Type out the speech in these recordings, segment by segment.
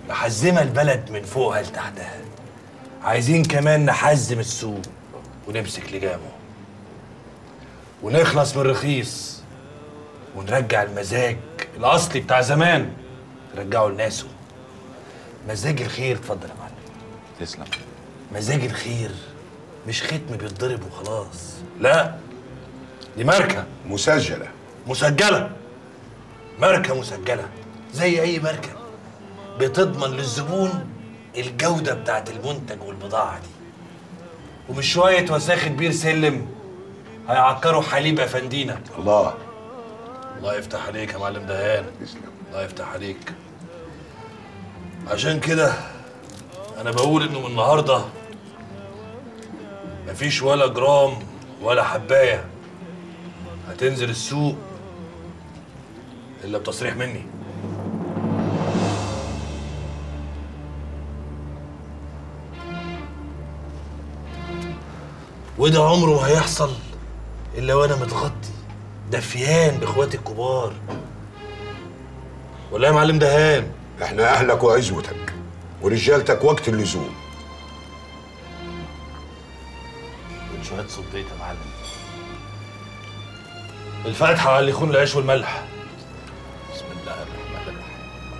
محزمه البلد من فوقها لتحتها عايزين كمان نحزم السوق ونمسك لجامه ونخلص من الرخيص ونرجع المزاج الاصلي بتاع زمان نرجعه لناسه مزاج الخير اتفضل يا معلم تسلم مزاج الخير مش ختم بيتضرب وخلاص لا دي ماركه مسجلة مسجله ماركه مسجله زي اي ماركه بتضمن للزبون الجوده بتاعت المنتج والبضاعه دي ومش شويه وساخه بير سلم هيعكروا حليب افندينا الله الله يفتح عليك يا معلم دهان الله يفتح عليك عشان كده انا بقول انه من النهارده مفيش ولا جرام ولا حبايه هتنزل السوق الا بتصريح مني وده عمره ما هيحصل الا وانا متغطي دفيان باخواتي الكبار ولا يا معلم دهان احنا اهلك وعزوتك ورجالتك وقت اللزوم شوية صبيت يا معلم الفاتحة على اللي يخون العيش والملح بسم الله الرحمن الرحيم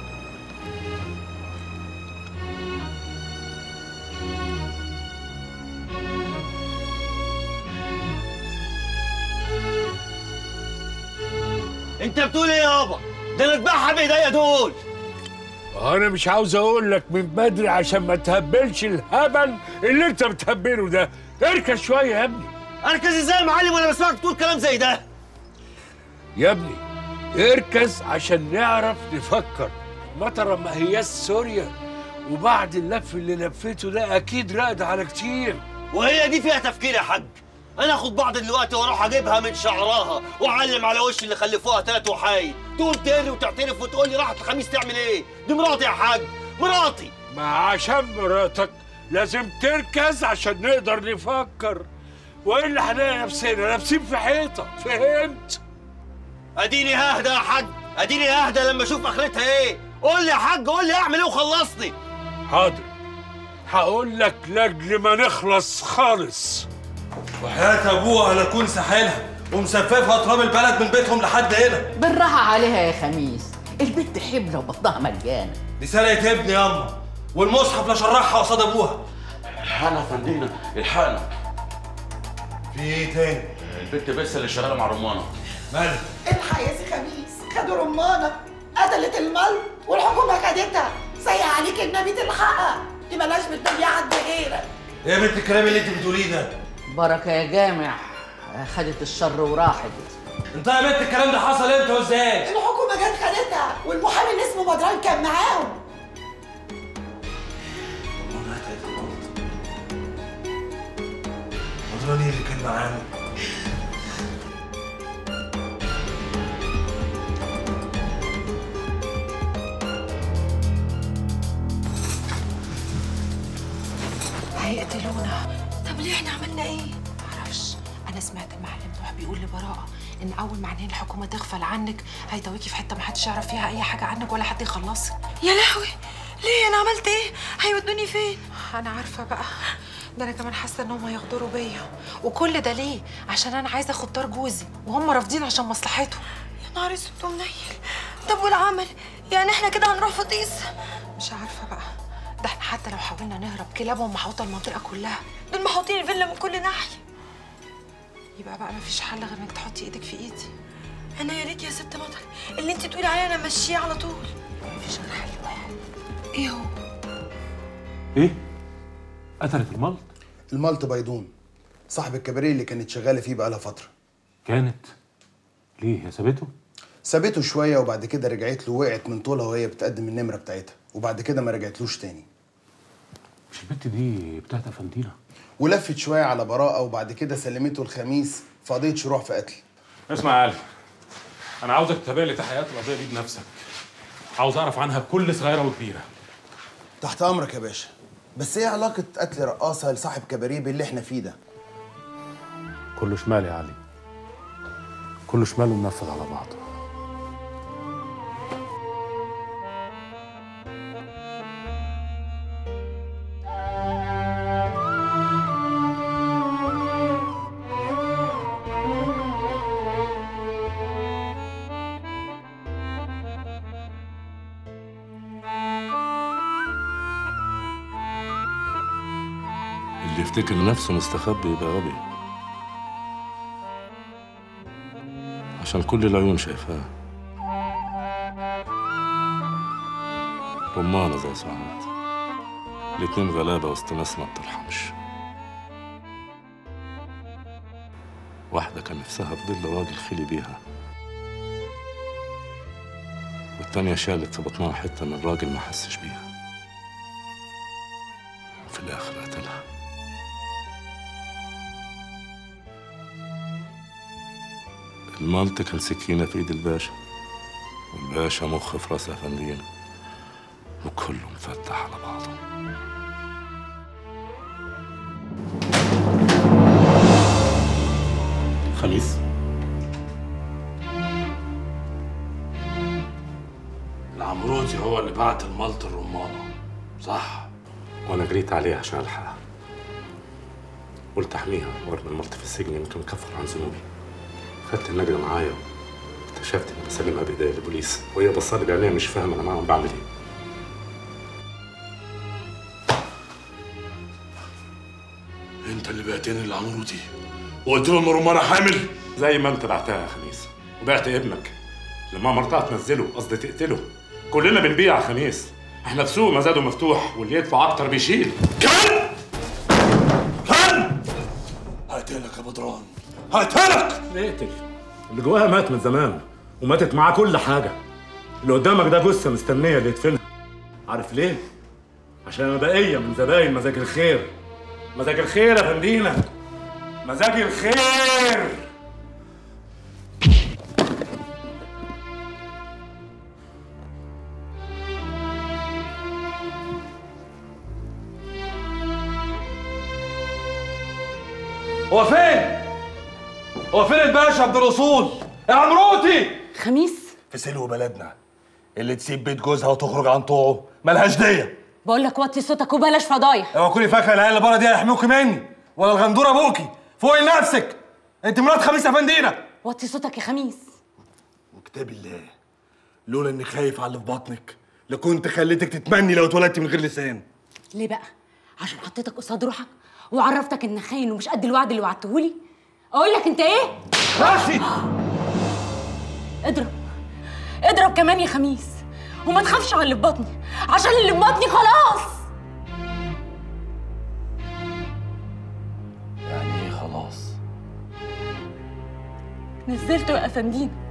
انت بتقول ايه يابا ده انا اذبحها بايديا دول انا مش عاوز اقول لك من بدري عشان ما تهبلش الهبل اللي انت بتهبله ده اركز شويه يا ابني اركز ازاي يا معلم وانا بسمعك تقول كلام زي ده يا ابني اركز عشان نعرف نفكر مطر ما هي سوريا وبعد اللف اللي لفيته ده اكيد راقد على كتير وهي دي فيها تفكير يا حاج انا اخد بعض دلوقتي واروح اجيبها من شعرها واعلم على وش اللي خلفوها تلات وحايد تقوم تهري وتعترف وتقول لي راحت الخميس تعمل ايه دي مراتي يا حاج مراتي ما عشان مراتك لازم تركز عشان نقدر نفكر والا هنلاقي نفسنا لابسين في حيطه فهمت اديني ههدى يا حاج اديني ههدى لما اشوف اخرتها ايه قول لي يا حاج قول لي اعمل ايه وخلصني حاضر هقول لك لاجل ما نخلص خالص وحياة ابوها لا اكون ساحلها ومسففها تراب البلد من بيتهم لحد هنا بالراحة عليها يا خميس البنت حبلة وبطنها مليانة دي سرقة ابني ياما والمصحف لا شرحها قصاد ابوها الحقنا يا فندينا الحقنا في ايه تاني؟ البنت بس اللي شغاله مع رمانه مالك؟ الحق يا سي خميس خدوا رمانة قتلت المال والحكومة خدتها زي عليك النبي تلحقها دي ملاش بالدنيا حد غيرك ايه يا بنت الكلام اللي انت بتقوليه ده؟ بركة يا جامع خدت الشر وراحت انت يا بنت الكلام ده حصل امتى وازاي؟ الحكومة جت خدتها والمحامي اللي اسمه بدران كان معاهم مدراني اللي كان معانا هيقتلونا طب ليه احنا عملنا ايه؟ معرفش انا سمعت المعلم نوح بيقول لبراءة ان اول ما عينين الحكومة تغفل عنك هيدويكي في حتة محدش يعرف فيها اي حاجة عنك ولا حد يخلصك يا لهوي ليه انا عملت ايه هيودوني فين انا عارفة بقى ده انا كمان حاسة انهم هيغدروا بيا وكل ده ليه؟ عشان انا عايزة اخد طار جوزي وهم رافضين عشان مصلحته يا نهار اسود ومنيل طب والعمل يعني احنا كده هنروح فطيس مش عارفة بقى ده احنا حتى لو حاولنا نهرب كلابهم محوطة المنطقة كلها دول محوطين الفيلا من كل ناحيه يبقى بقى مفيش حل غير انك تحطي ايدك في ايدي انا يا ريت يا ست مطر اللي انت تقولي عليه انا ماشيه على طول مفيش غير حل واحد ايه هو ايه؟ قتلت الملط؟ المالت بيضون صاحب الكباريه اللي كانت شغاله فيه بقالها فتره كانت ليه هي سابته؟ سابته شويه وبعد كده رجعت له وقعت من طولها وهي بتقدم النمره بتاعتها وبعد كده ما رجعتلوش تاني مش البت دي بتاعت افندينا ولفت شويه على براءه وبعد كده سلمته الخميس في قضيه شروع في قتل اسمع يا علي انا عاوزك تتابع لي تحقيقات القضيه دي بنفسك عاوز اعرف عنها كل صغيره وكبيره تحت امرك يا باشا بس ايه علاقه قتل رقاصه لصاحب كباريه باللي احنا فيه ده كله شمال يا علي كله شمال ومنفذ على بعضه اللي يفتكر نفسه مستخبي يبقى غبي عشان كل العيون شايفاه رمانة زي سعاد الاتنين غلابة وسط ناس ما بترحمش واحدة كان نفسها في ظل راجل خلي بيها والتانية شالت في بطنها حتة من راجل ما حسش بيها وفي الآخر قتلها الملط كان سكينة في إيد الباشا والباشا مخ في راس أفندينا وكله مفتح على بعضه خميس العمروتي هو اللي بعت الملط الرمانة صح وأنا جريت عليه عشان ألحقها قلت أحميها وأرمي الملط في السجن يمكن أكفر عن ذنوبي خدت النجدة معايا اكتشفت إني بسلمها بإيديا للبوليس وهي بصالي بعينيها مش فاهمة أنا معاهم بعمل إيه انت اللي بعتني لعمروتي وقلت له ان رمانة حامل زي ما انت بعتها يا خميس وبعت ابنك لما مرتها تنزله قصدي تقتله كلنا بنبيع يا خميس احنا في سوق مزاده مفتوح واللي يدفع اكتر بيشيل هقتلك يا بدران هقتلك اقتل اللي جواها مات من زمان وماتت معاه كل حاجه اللي قدامك ده جثه مستنيه اللي يدفنها عارف ليه عشان انا بقيه من زباين مزاج الخير مزاج الخير يا فندينا مزاج الخير هو فين؟ هو فين الباشا عبد الاصول؟ يا عمروتي خميس في سلو بلدنا اللي تسيب بيت جوزها وتخرج عن طوعه ملهاش دية بقول لك وطي صوتك وبلاش فضايح اوعى تكوني فاكره العيال اللي بره دي هيحموكي مني ولا الغندوره ابوكي فوقي لنفسك انت مرات خميس افندينا وطي صوتك يا خميس وكتاب الله لولا اني خايف على اللي في بطنك لكنت خليتك تتمني لو اتولدتي من غير لسان ليه بقى عشان حطيتك قصاد روحك وعرفتك انك خاين ومش قد الوعد اللي وعدتهولي اقول لك انت ايه راسي اضرب اضرب كمان يا خميس وما تخافش على اللي في بطني عشان اللي في بطني خلاص يعني ايه خلاص نزلته يا افندينا